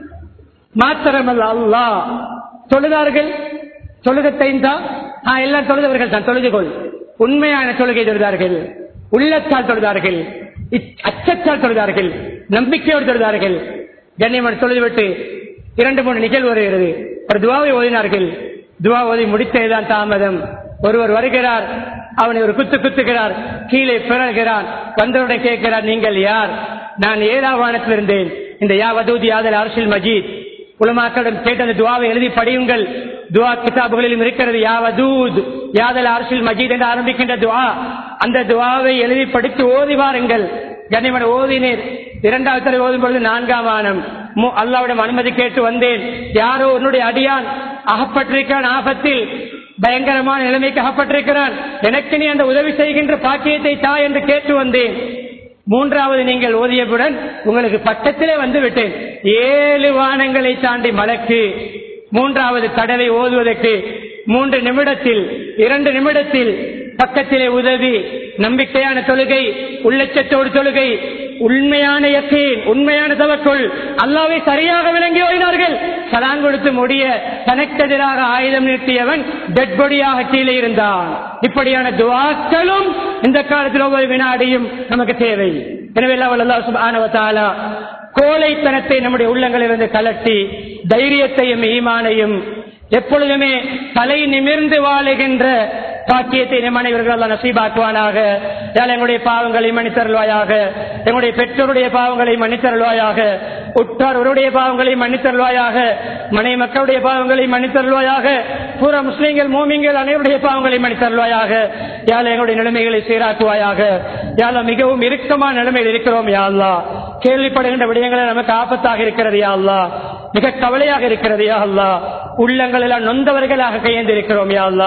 மாத்திரமல்ல அல்லா தொழுதார்கள் தொழுகத்தைந்தா எல்லாம் தொழுதவர்கள் தான் தொழுது கொள் உண்மையான தொழுகை தொழுதார்கள் உள்ளத்தால் தொழுதார்கள் அச்சத்தால் தொழுதார்கள் நம்பிக்கையோடு தொழுதார்கள் கண்ணியமான தொழுதுவிட்டு இரண்டு மூணு நிகழ்வு வருகிறது ஒரு துவாவை ஓதினார்கள் துவா ஓதி முடித்ததுதான் தாமதம் ஒருவர் வருகிறார் அவனை ஒரு குத்து குத்துகிறார் கீழே பிறழ்கிறான் வந்தவுடன் கேட்கிறார் நீங்கள் யார் நான் ஏழாவானத்தில் இருந்தேன் இந்த யா வதூதி யாதல் அரசியல் மஜீத் உலமாக்களிடம் கேட்ட அந்த துவாவை எழுதி படியுங்கள் துவா கிதாபுகளிலும் இருக்கிறது யாவதூத் யாதல் அரசியல் மஜீத் என்று ஆரம்பிக்கின்ற துவா அந்த துவாவை எழுதி படித்து ஓதி வாருங்கள் கண்ணியமான ஓதினேர் இரண்டாவது தடவை ஓதும் பொழுது நான்காம் வானம் அல்லாவிடம் அனுமதி கேட்டு வந்தேன் யாரோ உன்னுடைய அடியான் அகப்பட்டிருக்கிறான் ஆபத்தில் பயங்கரமான நிலைமைக்கு அகப்பட்டிருக்கிறான் எனக்கு நீ அந்த உதவி செய்கின்ற பாக்கியத்தை தா என்று கேட்டு வந்தேன் மூன்றாவது நீங்கள் ஓதியவுடன் உங்களுக்கு பக்கத்திலே வந்து விட்டேன் ஏழு வானங்களை தாண்டி மலக்கு மூன்றாவது தடவை ஓதுவதற்கு மூன்று நிமிடத்தில் இரண்டு நிமிடத்தில் பக்கத்திலே உதவி நம்பிக்கையான தொழுகை உள்ளச்சத்தோடு தொழுகை உண்மையான யக்கீன் உண்மையான தவக்குள் அல்லாவை சரியாக விளங்கி ஓடினார்கள் சலான் கொடுத்து முடிய தனக்கெதிராக ஆயுதம் நிறுத்தியவன் டெட் பொடியாக கீழே இருந்தான் இப்படியான துவாக்களும் இந்த காலத்தில் ஒவ்வொரு வினாடியும் நமக்கு தேவை எனவே ஆனவத்தாலா கோழைத்தனத்தை நம்முடைய உள்ளங்களிலிருந்து கலட்டி தைரியத்தையும் ஈமானையும் எப்பொழுதுமே தலை நிமிர்ந்து வாழுகின்ற பாக்கியத்தை நம் அனைவர்கள் நசீபாக்குவானாக எங்களுடைய பாவங்களை மன்னித்தருள்வாயாக எங்களுடைய பெற்றோருடைய பாவங்களை மன்னித்தருள்வாயாக உற்றாருடைய பாவங்களை மன்னித்தருள்வாயாக மனை மக்களுடைய பாவங்களை மன்னித்தருள்வாயாக பூரா முஸ்லீம்கள் மோமிங்கள் அனைவருடைய பாவங்களை மன்னித்தருள்வாயாக யாழ் எங்களுடைய நிலைமைகளை சீராக்குவாயாக யாழ மிகவும் இறுக்கமான நிலைமையில் இருக்கிறோம் யாழ்லா கேள்விப்படுகின்ற விடயங்கள் நமக்கு ஆபத்தாக இருக்கிறது யாழ்லா மிக கவலையாக இருக்கிறது யா அல்லா உள்ளங்கள் எல்லாம் நொந்தவர்களாக கையேந்து இருக்கிறோம் யா அல்லா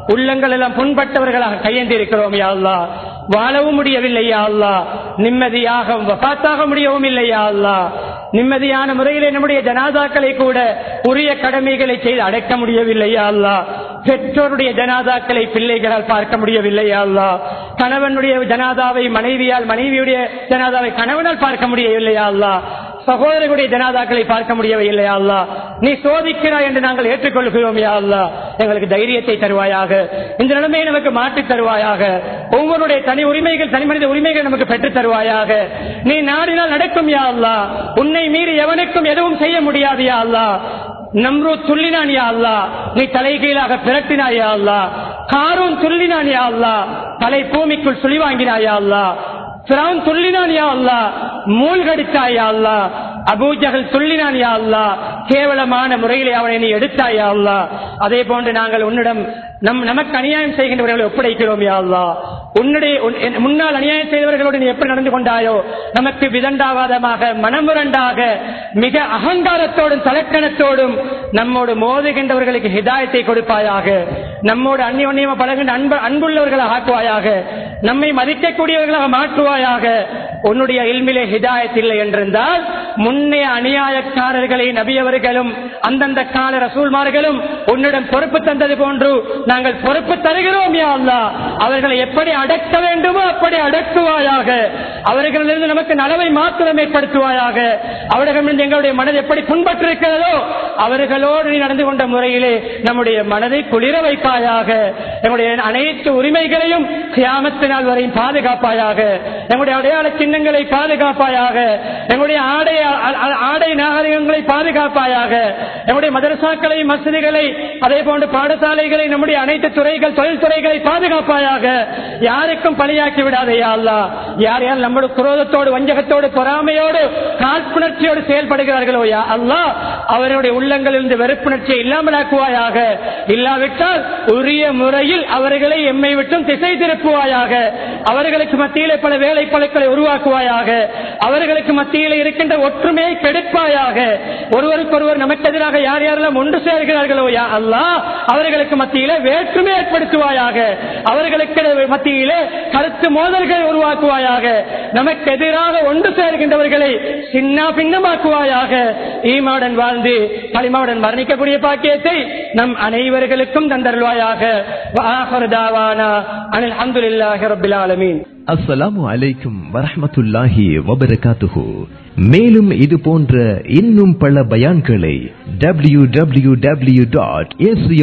உள்ளங்கள் எல்லாம் புண்பட்டவர்களாக கையேந்திருக்கிறோம் யா அல்லா வாழவும் முடியவில்லை யா அல்லா நிம்மதியாக வபாத்தாக முடியவும் இல்லை யா அல்லா நிம்மதியான முறையிலே நம்முடைய ஜனாதாக்களை கூட உரிய கடமைகளை செய்து அடைக்க முடியவில்லை யா அல்லா பெற்றோருடைய ஜனாதாக்களை பிள்ளைகளால் பார்க்க முடியவில்லை யா அல்லா கணவனுடைய ஜனாதாவை மனைவியால் மனைவியுடைய ஜனாதாவை கணவனால் பார்க்க முடியவில்லை யா அல்லா சகோதரர்களுடைய ஜனாதாக்களை பார்க்க முடியவில்லை யா அல்லா நீ சோதிக்கிறாய் என்று நாங்கள் ஏற்றுக்கொள்கிறோம் யா அல்லா எங்களுக்கு தைரியத்தை தருவாயாக இந்த நிலைமையை நமக்கு மாற்றித் தருவாயாக ஒவ்வொருடைய தனி உரிமைகள் தனி மனித உரிமைகள் நமக்கு பெற்றுத் தருவாயாக நீ நாடினால் நடக்கும் யா அல்லா உன்னை மீறி எவனுக்கும் எதுவும் செய்ய முடியாது யா அல்லா நம்ரூ துள்ளினான் யா அல்லா நீ தலைகீழாக பிரட்டினாய் யா அல்லா காரும் துள்ளினான் யா அல்லா தலை பூமிக்குள் சுழி வாங்கினாய் யா அல்லா பிரான் துள்ளினான் யா அல்லா மூழ்கடித்தாய் யா அல்லா அபூஜகல் துள்ளினான் யா அல்லா கேவலமான முறையிலே அவனை நீ எடுத்தாய் யா அல்லா அதே போன்று நாங்கள் உன்னிடம் நம் நமக்கு அநியாயம் செய்கின்றவர்களை ஒப்படைக்கிறோம் யா அல்லா உன்னுடைய உன்- என் முன்னால் அநியாயம் செய்தவர்களோடு நீ எப்படி நடந்து கொண்டாயோ நமக்கு விதண்டாவாதமாக மனமுரண்டாக மிக அகங்காரத்தோடும் தலக்கணத்தோடும் நம்மோடு மோதுகின்றவர்களுக்கு ஹிதாயத்தை கொடுப்பாயாக நம்மோடு அந்நியோன்யமா பழகின்ற அன்பு அன்புள்ளவர்களாக ஆக்குவாயாக நம்மை மதிக்கக்கூடியவர்களாக மாற்றுவாயாக உன்னுடைய இல்மிலே ஹிதாயத் இல்லை என்றிருந்தால் முன்னைய அநியாயக்காரர்களை நபியவர்களும் அந்தந்த கால ரசூல்மார்களும் உன்னிடம் பொறுப்பு தந்தது போன்று நாங்கள் பொறுப்பு தருகிறோம் யா அல்லாஹ் அவர்களை எப்படி அடக்க வேண்டுமோ அப்படி அடக்குவாயாக அவர்களிலிருந்து நமக்கு நலவை மாத்திரம் ஏற்படுத்துவாயாக அவர்களிடம் எங்களுடைய மனது எப்படி புண்பட்டிருக்கிறதோ அவர்களோடு நீ நடந்து கொண்ட முறையிலே நம்முடைய மனதை குளிர வைப்பாயாக எங்களுடைய அனைத்து உரிமைகளையும் கியாமத்து நாள் வரையும் பாதுகாப்பாயாக எங்களுடைய அடையாள சின்னங்களை பாதுகாப்பாயாக எங்களுடைய ஆடை அ- அ- ஆடை நாகரிகங்களை பாதுகாப்பாயாக எங்களுடைய மதரசாக்களை மசிதிகளை அதே போன்று பாடசாலைகளை நம்முடைய அனைத்து துறைகள் தொழில்துறைகளை பாதுகாப்பாயாக யாருக்கும் பலியாக்கி விடாதையா அல்லா யார் யார் நம்முடைய குரோதத்தோடு வஞ்சகத்தோடு பொறாமையோடு காழ்ப்புணர்ச்சியோடு செயல்படுகிறார்களோ யா அல்லா அவருடைய உள்ளங்களிலிருந்து வெறுப்புணர்ச்சியை இல்லாமலாக்குவாயாக இல்லாவிட்டால் உரிய முறையில் அவர்களை எம்மை விட்டும் திசை திருப்புவாயாக அவர்களுக்கு மத்தியிலே பல வேலை பழுக்களை உருவாக்குவாயாக அவர்களுக்கு மத்தியிலே இருக்கின்ற ஒற்றுமையை கெடுப்பாயாக ஒருவருக்கொருவர் நமக்கு எதிராக யார் யாரெல்லாம் ஒன்று சேர்கிறார்களோ யா அல்லா அவர்களுக்கு மத்தியிலே வேற்றுமை ஏற்படுத்துவாயாக அவர்களுக்கு மத்தியிலே கருத்து மோதல்களை உருவாக்குவாயாக நமக்கு எதிராக ஒன்று சேர்கின்றவர்களை சின்ன பின்னமாக்குவாயாக ஈமாவுடன் வாழ்ந்து களிமாவுடன் மரணிக்கக்கூடிய பாக்கியத்தை நம் அனைவர்களுக்கும் தந்தருள்வாயாக வஆஹிரு தாவானா அனில் ஹம்துலில்லாஹி ரப்பில் ஆலமீன் அஸ்ஸலாமு அலைக்கும் வரஹ்மத்துல்லாஹி வபரகாத்துஹு மேலும் இது போன்ற இன்னும் பல பயான்களை W W W dot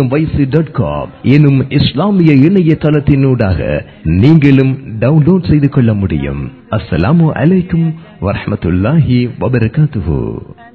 dot com எனும் இஸ்லாமிய இணையதளத்தினூடாக நீங்களும் டவுன்லோட் செய்து கொள்ள முடியும் அஸ்ஸலாமு அலைக்கும் வரஹ்மத்துல்லாஹி வபரகாத்துஹு